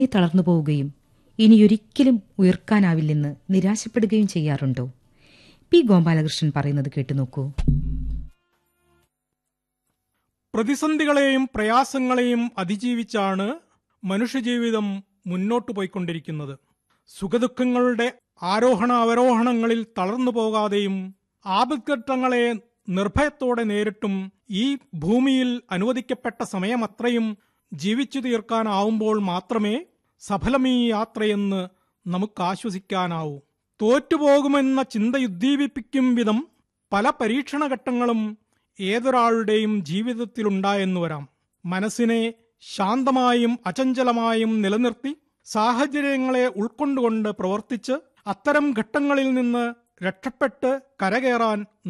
തളർന്നു പോവുകയും ഇനിയൊരിക്കലും ഉയർക്കാനാവില്ലെന്ന് നിരാശപ്പെടുകയും ചെയ്യാറുണ്ടോ പി ഗോപാലകൃഷ്ണൻ പറയുന്നത് കേട്ടു നോക്കൂ പ്രതിസന്ധികളെയും പ്രയാസങ്ങളെയും അതിജീവിച്ചാണ് മനുഷ്യജീവിതം മുന്നോട്ടു പോയിക്കൊണ്ടിരിക്കുന്നത് സുഖദുഃഖങ്ങളുടെ ആരോഹണ അവരോഹണങ്ങളിൽ തളർന്നു പോകാതെയും ആപത്ഘട്ടങ്ങളെ നിർഭയത്തോടെ നേരിട്ടും ഈ ഭൂമിയിൽ അനുവദിക്കപ്പെട്ട സമയമത്രയും ജീവിച്ചു തീർക്കാനാവുമ്പോൾ മാത്രമേ സഫലമീ യാത്രയെന്ന് നമുക്ക് ആശ്വസിക്കാനാവൂ തോറ്റുപോകുമെന്ന ചിന്തയുദ്ദീപിപ്പിക്കും വിധം പല പരീക്ഷണഘട്ടങ്ങളും ഏതൊരാളുടെയും ജീവിതത്തിലുണ്ടായെന്നു വരാം മനസ്സിനെ ശാന്തമായും അചഞ്ചലമായും നിലനിർത്തി സാഹചര്യങ്ങളെ ഉൾക്കൊണ്ടുകൊണ്ട് പ്രവർത്തിച്ച് അത്തരം ഘട്ടങ്ങളിൽ നിന്ന് രക്ഷപ്പെട്ട് കരകയറാൻ